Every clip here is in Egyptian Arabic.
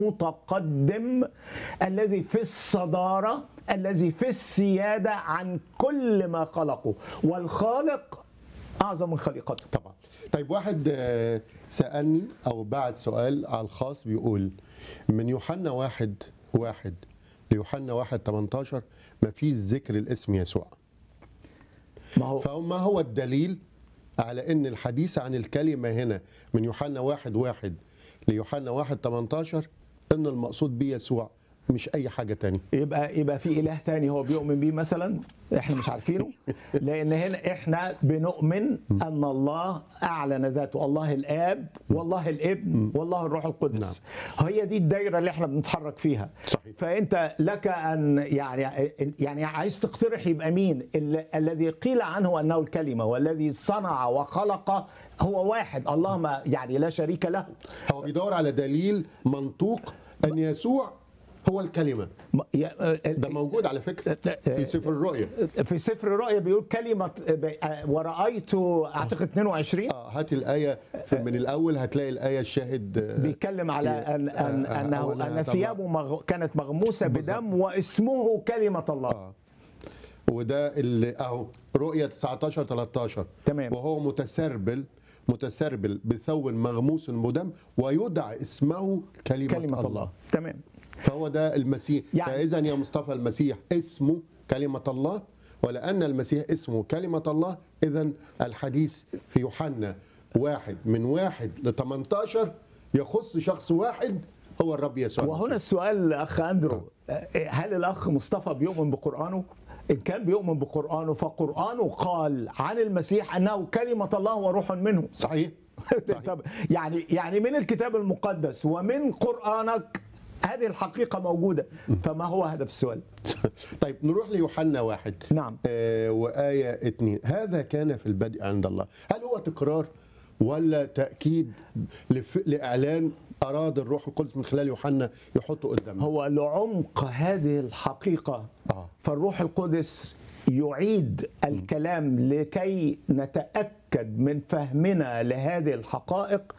المتقدم الذي في الصدارة الذي في السيادة عن كل ما خلقه والخالق أعظم من خليقته طبعا طيب واحد آه، سألني أو بعت سؤال على الخاص بيقول من يوحنا واحد واحد ليوحنا واحد 18 ما فيش ذكر الاسم يسوع ما هو فما هو الدليل على ان الحديث عن الكلمة هنا من يوحنا واحد واحد ليوحنا واحد 18 ان المقصود بيه يسوع مش اي حاجة تانية يبقى يبقى في اله تاني هو بيؤمن بيه مثلا احنا مش عارفينه لان هنا احنا بنؤمن ان الله اعلن ذاته الله الاب والله الابن والله الروح القدس هي دي الدايره اللي احنا بنتحرك فيها صحيح. فانت لك ان يعني يعني عايز تقترح يبقى مين ال- الذي قيل عنه انه الكلمه والذي صنع وخلق هو واحد الله ما يعني لا شريك له هو بيدور على دليل منطوق ان يسوع هو الكلمة م- يا- ده موجود على فكرة في سفر الرؤيا في سفر الرؤيا بيقول كلمة ورأيت أعتقد 22 اه هات الآية في- من الأول هتلاقي الآية الشاهد آه، بيتكلم على أن أن آه، أنه أولها أن طبعا. ثيابه مغ- كانت مغموسة بدم واسمه كلمة الله آه. وده اللي اهو رؤية 19 13 تمام. وهو متسربل متسربل بثوب مغموس بدم ويدعى اسمه كلمة, كلمة الله تمام فهو ده المسيح يعني- يعني فإذا يا مصطفى المسيح اسمه كلمة الله ولأن المسيح اسمه كلمة الله إذا الحديث في يوحنا واحد من واحد ل 18 يخص شخص واحد هو الرب يسوع وهنا المسيح. السؤال أخ أندرو هل الأخ مصطفى بيؤمن بقرآنه؟ إن كان بيؤمن بقرآنه فقرآنه قال عن المسيح أنه كلمة الله وروح منه صحيح طب يعني يعني من الكتاب المقدس ومن قرآنك هذه الحقيقة موجودة فما هو هدف السؤال؟ طيب نروح ليوحنا واحد نعم. آه وآية اتنين هذا كان في البدء عند الله هل هو تكرار ولا تأكيد لف... لإعلان أراد الروح القدس من خلال يوحنا يحطه قدامنا هو لعمق هذه الحقيقة آه. فالروح القدس يعيد الكلام لكي نتأكد من فهمنا لهذه الحقائق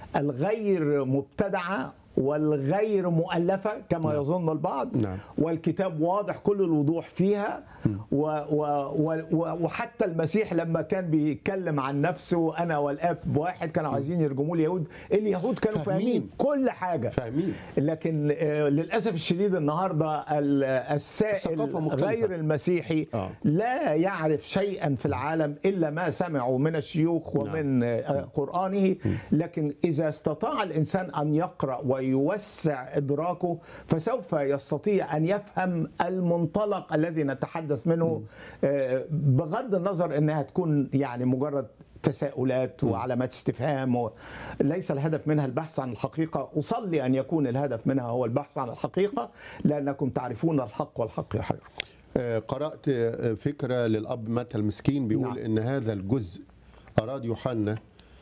الغير مبتدعة والغير مؤلفة كما يظن البعض نعم. والكتاب واضح كل الوضوح فيها و و و و وحتى المسيح لما كان بيتكلم عن نفسه أنا والآب واحد كانوا عايزين يرجموه اليهود اليهود كانوا فاهمين. فاهمين كل حاجة فاهمين لكن آه، للاسف الشديد النهارده ال- السائل الثقافة مختلفة. غير المسيحي آه. لا يعرف شيئا في العالم الا ما سمعوا من الشيوخ ومن آه، قرانه لكن اذا استطاع الانسان ان يقرا ويوسع ادراكه فسوف يستطيع ان يفهم المنطلق الذي نتحدث منه آه، بغض النظر انها تكون يعني مجرد تساؤلات وعلامات استفهام و... ليس الهدف منها البحث عن الحقيقة أصلي أن يكون الهدف منها هو البحث عن الحقيقة لأنكم تعرفون الحق والحق يحرركم آه، قرأت آه، فكرة للأب متى المسكين بيقول نعم. إن هذا الجزء أراد يوحنا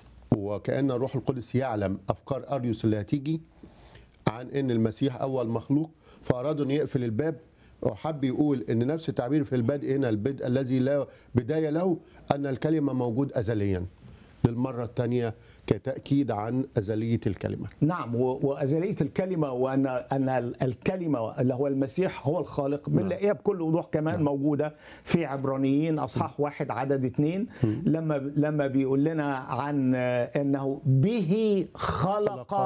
وكأن الروح القدس يعلم أفكار أريوس اللي هتيجي عن إن المسيح أول مخلوق فأراد أن يقفل الباب وحب يقول إن نفس التعبير في البدء هنا البدء الذي لا بداية له أن الكلمة موجود أزليا للمرة الثانية كتأكيد عن أزلية الكلمة نعم و- وأزلية الكلمة وأن أن الكلمة اللي هو المسيح هو الخالق بنلاقيها بكل وضوح كمان موجودة في عبرانيين أصحاح واحد عدد اثنين لما لما بيقول لنا عن آه، أنه به خلق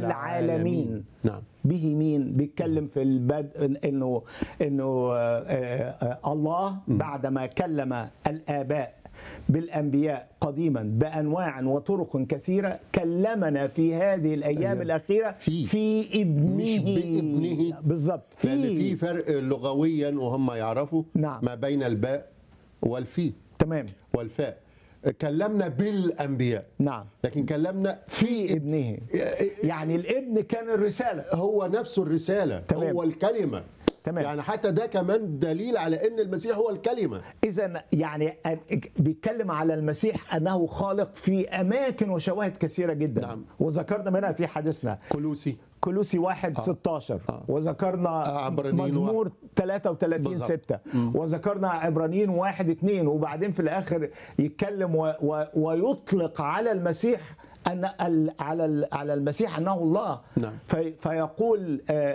العالمين نعم به مين بيتكلم في البدء انه انه آه، آه، آه، الله بعدما كلم الاباء بالانبياء قديما بانواع وطرق كثيره كلمنا في هذه الايام أيام. الاخيره في. في ابنه مش بابنه. بالظبط لأن في في فرق لغويا وهم يعرفوا نعم. ما بين الباء والفي تمام والفاء كلمنا بالانبياء نعم لكن كلمنا في ابنه يعني الابن كان الرساله هو نفسه الرساله تمام. هو الكلمه تمام. يعني حتى ده كمان دليل على ان المسيح هو الكلمه اذا يعني أن- بيتكلم على المسيح انه خالق في اماكن وشواهد كثيره جدا نعم. وذكرنا منها في حديثنا كلوسي كلوسي واحد 16 آه. وذكرنا عبرانيين مزمور 33 بالظبط. 6 وذكرنا عبرانيين واحد 2 وبعدين في الاخر يتكلم و و ويطلق على المسيح ان ال- على ال- على المسيح انه الله نعم. في- فيقول آه،